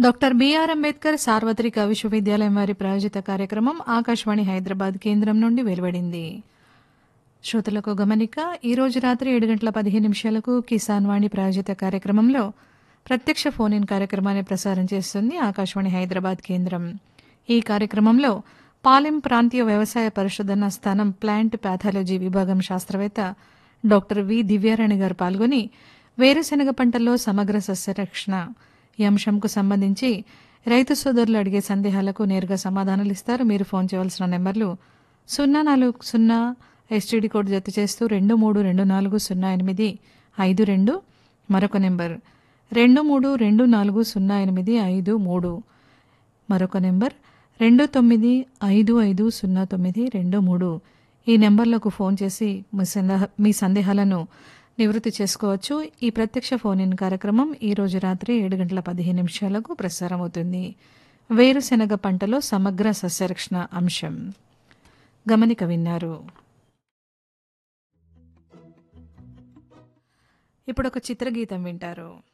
doctor BR Ambedkar సార్వత్రిక విశ్వవిద్యాలయం వారి ప్రాయోజిత కార్యక్రమం ఆకాశవాణి హైదరాబాద్ కేంద్రం నుండి వెలువడింది శ్రోతలకు గమనిక ఈ రోజు రాత్రి ఏడు గంటల పదిహేను నిమిషాలకు కిసాన్ వాణి ప్రాయోజిత కార్యక్రమంలో ప్రత్యక్ష ఫోన్ ఇన్ కార్యక్రమాన్ని ప్రసారం చేస్తుంది ఆకాశవాణి హైదరాబాద్ కేంద్రం ఈ కార్యక్రమంలో పాలెం ప్రాంతీయ వ్యవసాయ పరిశోధన స్థానం ప్లాంట్ ప్యాథాలజీ విభాగం శాస్త్రవేత్త డాక్టర్ వి దివ్యారాణి గారు పాల్గొని వేరుశెనగ పంటల్లో సమగ్ర సస్యరక్షణ ఈ అంశంకు సంబంధించి రైతు సోదరులు అడిగే సందేహాలకు నేరుగా సమాధానాలు ఇస్తారు మీరు ఫోన్ చేయవలసిన నెంబర్లు సున్నా నాలుగు సున్నా ఎస్టీడీ కోడ్ జత చేస్తూ రెండు మూడు రెండు నాలుగు సున్నా ఎనిమిది ఐదు రెండు మరొక నెంబర్ రెండు మూడు రెండు నాలుగు సున్నా ఎనిమిది ఐదు మూడు మరొక నెంబర్ రెండు తొమ్మిది ఐదు ఐదు సున్నా తొమ్మిది రెండు మూడు ఈ నెంబర్లకు ఫోన్ చేసి మీ సందేహ మీ సందేహాలను నివృత్తి చేసుకోవచ్చు ఈ ప్రత్యక్ష ఫోన్ ఇన్ కార్యక్రమం ఈ రోజు రాత్రి ఏడు గంటల పదిహేను నిమిషాలకు ప్రసారం అవుతుంది వేరుశెనగ పంటలో సమగ్ర సస్యరక్షణ అంశం గమనిక విన్నారు ఇప్పుడు ఒక చిత్రగీతం వింటారు